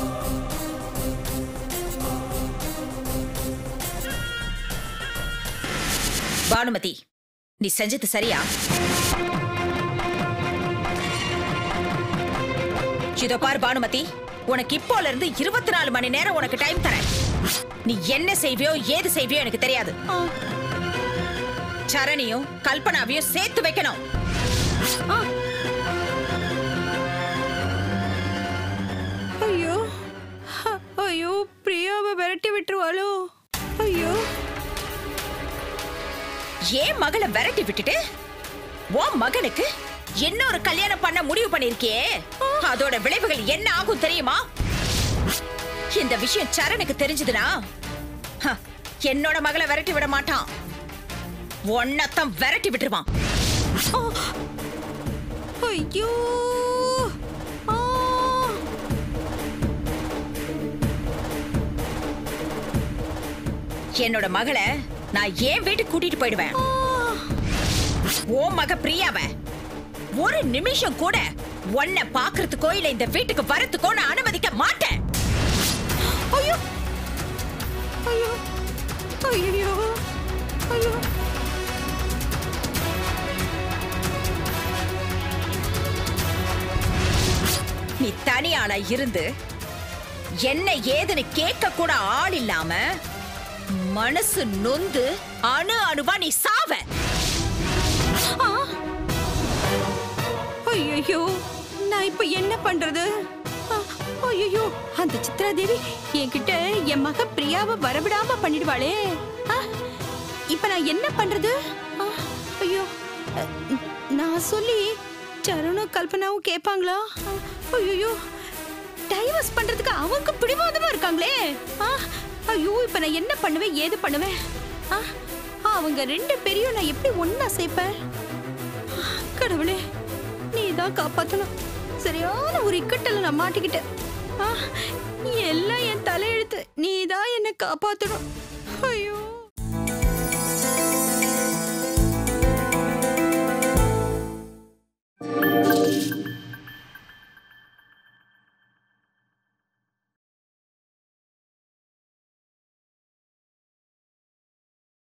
பானுமதி நீ செஞ்சது சரியா இதோ பார் பானுமதி உனக்கு இப்போல இருந்து இருபத்தி நாலு மணி நேரம் உனக்கு டைம் தரேன் நீ என்ன செய்வியோ ஏது செய்வியோ எனக்கு தெரியாது சரணியும் கல்பனாவையும் சேர்த்து வைக்கணும் ஐயோ ஹ, ஐயோ பிரியாவை விரட்டி விட்டுருவாளோ ஐயோ ஏன் மகளை விரட்டி விட்டுட்டு உன் மகனுக்கு இன்னொரு கல்யாணம் பண்ண முடிவு பண்ணிருக்கியே அதோட விளைவுகள் என்ன ஆகும் தெரியுமா இந்த விஷயம் சரணுக்கு தெரிஞ்சதுன்னா ஹ, என்னோட மகளை விரட்டி விட மாட்டான் ஒன்னத்தான் விரட்டி விட்டுருவான் ஐயோ ஆ! என்னோட மகளை நான் ஏன் வீட்டுக்கு கூட்டிட்டு போயிடுவேன் ஓ மக பிரியாவ ஒரு நிமிஷம் கூட உன்னை பாக்குறதுக்கோ இல்ல இந்த வீட்டுக்கு வரத்துக்கோ நான் அனுமதிக்க மாட்டேன் ஐயோ ஐயோ ஐயோ ஐயோ நீ தனியாளா இருந்து என்ன ஏதுன்னு கேட்க கூட ஆள் இல்லாம மனசு நொந்து அணு அணுவா நீ சாவ ஐயோ நான் இப்ப என்ன பண்றது ஐயோ அந்த சித்ரா தேவி என்கிட்ட என் மக பிரியாவை வரவிடாம பண்ணிடுவாளே ஆ, இப்ப நான் என்ன பண்றது ஆ, ஐயோ அ, நான் சொல்லி சரணும் கல்பனாவும் கேட்பாங்களா ஐயோ டைவர்ஸ் பண்றதுக்கு அவங்க பிடிவாதமா இருக்காங்களே ஆ, ஐயோ இப்ப நான் என்ன பண்ணுவேன் ஏது பண்ணுவேன் ஆ, அவங்க ரெண்டு பேரையும் நான் எப்படி ஒண்ணா சேர்ப்பேன் கடவுளே நீ தான் காப்பாத்தணும் சரியான ஒரு இக்கட்டில் நான் மாட்டிக்கிட்டேன் ஆ, எல்லாம் என் தலையெழுத்து நீ தான் என்னை காப்பாத்தணும் ஐயோ